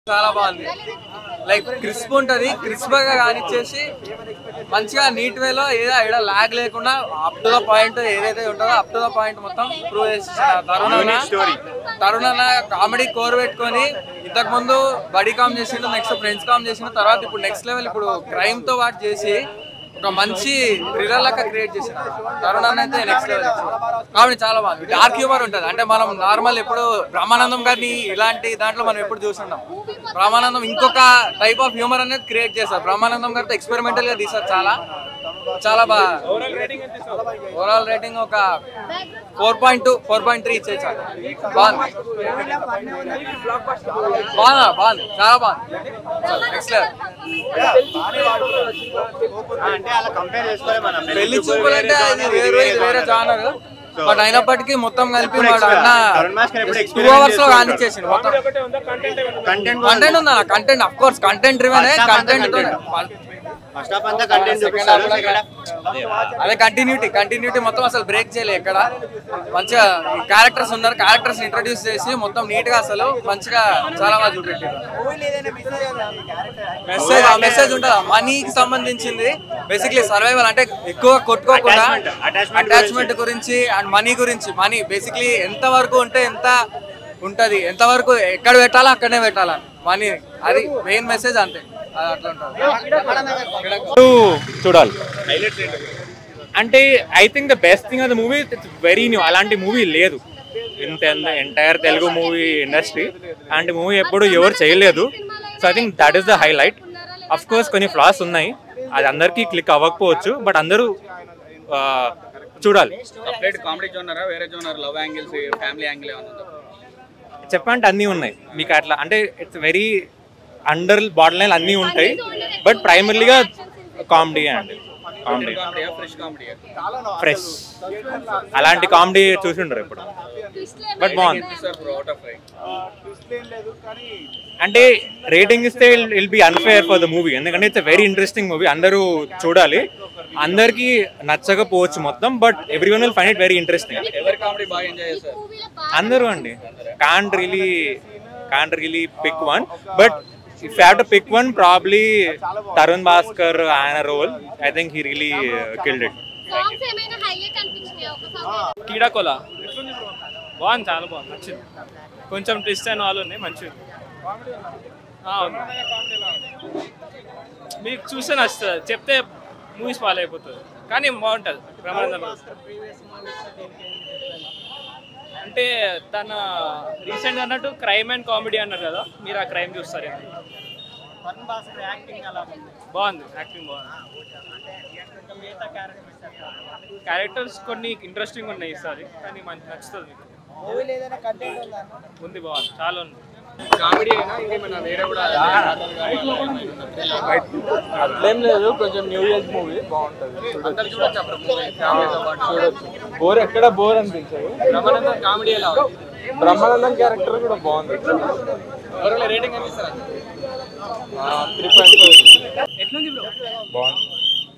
చాలా బాగుంది like crisp ఉంటది క్రిస్ప్ గా కానిచ్చేసి మంచిగా నీట్ వేలో ఏదో ఇక్కడ లాగ్ లేకుండా అప్ టు ద పాయింట్ ఏదైతే ఉంటుందో అప్ టు ద పాయింట్ మొత్తం ప్రూవ్ చేసి తరుణ తరుణ కామెడీ కోర్ పెట్టుకొని ఇంతకు ముందు బడీ కామ్ చేసిండు నెక్స్ట్ ఫ్రెండ్స్ కామ్ చేసిండు తర్వాత ఇప్పుడు నెక్స్ట్ లెవెల్ ఇప్పుడు క్రైమ్ తో పాటు చేసి ఒక మంచి థ్రిల్లర్ లెక్క క్రియేట్ చేసిన తరుణ్ అన్న అయితే నెక్స్ట్ లెవెల్ కాబట్టి చాలా బాగుంది డార్క్ హ్యూమర్ ఉంటుంది అంటే మనం నార్మల్ ఎప్పుడు బ్రహ్మానందం గారిని ఇలాంటి దాంట్లో మనం ఎప్పుడు చూస్తున్నాం బ్రహ్మానందం ఇంకొక టైప్ ఆఫ్ హ్యూమర్ అనేది క్రియేట్ చేస్తారు బ్రహ్మానందం గారితో ఎక్స్పెరిమెంటల్ గా తీసారు చాలా చాలా బాగా ఓవరాల్ రేటింగ్ ఒక four point two four point three ఇచ్చేసారు బాగుంది బాగుంది బాగుంది చాలా బాగుంది నెక్స్ట్ లెవెల్ అంటే అలా కంపేర్ చేసుకోవాలి మనం పెళ్లి చూపులు అంటే అది వేరే ఇది వేరే జానర్ బట్ అయినప్పటికీ మొత్తం కలిపి వాడు అన్న తరుణ్ భాస్కర్ ఎప్పుడు టూ experiment అవర్స్ లో చేస్తూ కానిచ్చేసింది మొత్తం కంటెంట్ కంటెంట్ ఉందా కంటెంట్ అఫ్ కోర్స్ కంటెంట్ రివెన్ First half అంతా కంటెంట్ ఫస్ట్ హాఫ్ అంతా కంటెంట్ చూపిస్తారు second half- అదే కంటిన్యూటీ కంటిన్యూటీ మొత్తం అసలు బ్రేక్ చేయలే ఎక్కడ మంచిగా క్యారెక్టర్స్ ఉన్నారు క్యారెక్టర్స్ ఇంట్రడ్యూస్ చేసి మొత్తం నీట్ గా అసలు మంచిగా చాలా బాగా చూపెట్టారు మెసేజ్ ఆ మెసేజ్ ఉంటుంది మనీకి సంబంధించింది బేసిక్లీ సర్వైవల్ అంటే ఎక్కువ కొట్టుకోకుండా Attachment, attachment అటాచ్మెంట్ గురించి అండ్ మనీ గురించి మనీ బేసిక్లీ ఎంత వరకు ఉంటే ఎంత ఉంటది ఎంత వరకు ఎక్కడ పెట్టాలో అక్కడనే పెట్టాలా మనీ అది మెయిన్ మెసేజ్ అంతే అది అట్లా ఉంటుంది చూడాలి అంటే I think the best thing of the movie it's very new అలాంటి మూవీ లేదు ఇంత ఎంటైర్ తెలుగు మూవీ ఇండస్ట్రీ అలాంటి మూవీ ఎప్పుడు ఎవరు చేయలేదు so I think that is the highlight of course కొన్ని ఫ్లాస్ ఉన్నాయి అది అందరికీ క్లిక్ అవ్వకపోవచ్చు బట్ అందరూ ఆ, చూడాలి సపరేట్ కామెడీ జోనరా వేరే genre love angles family angle ఏమైనా ఉందా చెప్పంటే అన్నీ ఉన్నాయి మీకు అట్లా అంటే it's very under body line అన్నీ ఉంటాయి బట్ ప్రైమరీగా కామెడీ అండి కామెడీ కామెడీయా ఫ్రెష్ కామెడీయా ఫ్రెష్ అలాంటి కామెడీ చూసి ఉండరు ఇప్పుడు బట్ బాగుంది సార్ అవుట్ ఆఫ్ ఫైవ్ అంటే రేటింగ్ ఇస్తే will be unfair for the movie ఎందుకంటే ఇట్స్ వెరీ ఇంట్రెస్టింగ్ మూవీ అందరూ చూడాలి అందరికీ నచ్చకపోవచ్చు మొత్తం but everyone will find it very interesting ఎవరి కామెడీ బాగా ఎంజాయ్ చేస్తారు అందరూ అండి can't really can't really pick one but if have to pick one probably Tarun Bhaskar ఆయన role I think he really killed it songs ఏమైనా highlight అనిపించినాయి ఒక song కీడాకోల బాగుంది చాలా బాగుంది నచ్చింది కొంచెం ట్విస్ట్ అయిన వాళ్ళు ఉన్నాయి మంచిది ఆ, ఉంది. మీకు చూస్తే నచ్చుతుంది చెప్తే మూవీస్ ఫాలో అయిపోతుంది కానీ బాగుంటుంది బ్రహ్మానందం అంటే తన రీసెంట్ అన్నట్టు క్రైమ్ అండ్ కామెడీ అన్నారు కదా మీరు ఆ క్రైమ్ చూస్తారు బాగుంది యాక్టింగ్ బాగుంది క్యారెక్టర్స్ కొన్ని ఇంట్రెస్టింగ్ ఉన్నాయి ఈసారి కానీ మంచి నచ్చుతుంది మీకు ఉంది బాగుంది చాలా ఉంది కామెడీ అయినా ఇంకేమైనా వేరే కూడా అట్లేం లేదు కొంచెం న్యూ ఏజ్ మూవీ బాగుంటుంది అందరు చూడొచ్చు అప్పుడు మూవీ ఫ్యామిలీతో పాటు చూడొచ్చు బోర్ ఎక్కడ బోర్ అనిపించదు బ్రహ్మానందం కామెడీ ఎలా ఉంది బ్రహ్మానందం క్యారెక్టర్ కూడా బాగుంది ఎవరైనా రేటింగ్ ఎంత ఇస్తారు త్రీ పాయింట్ బాగుంది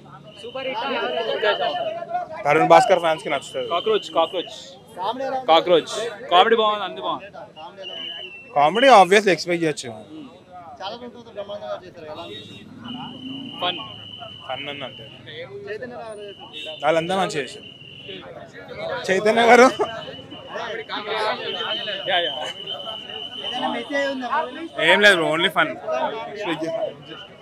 తరుణ్ భాస్కర్ ఫ్యాన్స్ కి నచ్చుతుంది కాక్రోచ్ కాక్రోచ్ కాక్రోచ్ కామెడీ బాగుంది అన్ని బాగుంది కామెడీ ఆబ్వియస్లీ ఎక్స్పెక్ట్ చేయొచ్చు ఫన్ ఫన్ అని అంతే వాళ్ళంతా మంచిగా చేశారు చైతన్య గారు ఏం లేదు ఓన్లీ ఫన్